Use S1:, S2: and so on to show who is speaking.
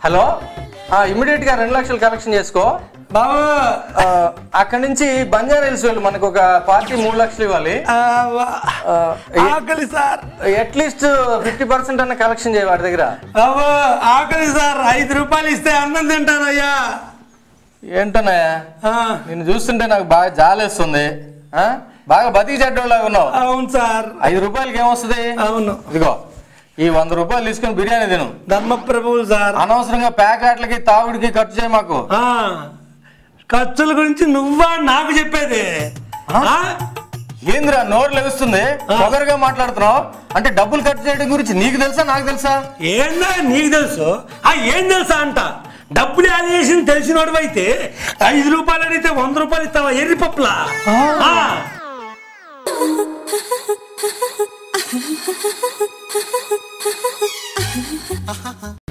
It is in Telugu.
S1: హలో ఇమీడియట్ గా రెండు లక్షలు కలెక్షన్ చేసుకో
S2: బాబు
S1: ఆ, అక్కడి నుంచి బంజారా హిల్స్ వెళ్ళు మనకు ఒక పార్టీ మూడు లక్షలు ఇవ్వాలి
S2: ఆ, వా-
S1: ఆ,
S2: ఆకలి సార్
S1: అట్లీస్ట్ ఫిఫ్టీ పర్సెంట్ అన్న కలెక్షన్ చేయ వాడి దగ్గర
S2: బాబు ఆకలి సార్ ఐదు రూపాయలు ఇస్తే అన్నం తింటానయ్యా
S1: ఏంటన్నయ్య
S2: ఆ,
S1: నిన్ను చూస్తుంటే నాకు బాగా జాలేస్తుంది ఆ? బాగా బతికి చెడ్డోళ్ళగా ఉన్నావు
S2: అవును సార్
S1: ఐదు రూపాయలకి ఏమొస్తుంది
S2: అవును
S1: ఇదిగో ఈ వంద రూపాయలు తీసుకుని బిర్యానీ తిను
S2: ధర్మప్రభువులు సార్
S1: అనవసరంగా ప్యాకెట్లకి తాగుడికి ఖర్చు చేయ మాకు
S2: ఆ, ఖర్చుల గురించి నువ్వా నాకు చెప్పేది ఆ?
S1: ఏందిరా నోరు లెగుస్తుంది పొగరుగా మాట్లాడుతున్నావు అంటే డబ్బులు ఖర్చు చేయడం గురించి నీకు తెలుసా నాకు తెలుసా
S2: ఏందా నీకు తెలుసు ఆ ఏం తెలుసా అంట డబ్బులు యాడ్ చేసింది తెలిసినోడు అయితే ఐదు రూపాయలు అడిగితే వంద రూపాయలు ఇస్తావా ఎర్రి పప్పులా ఆ.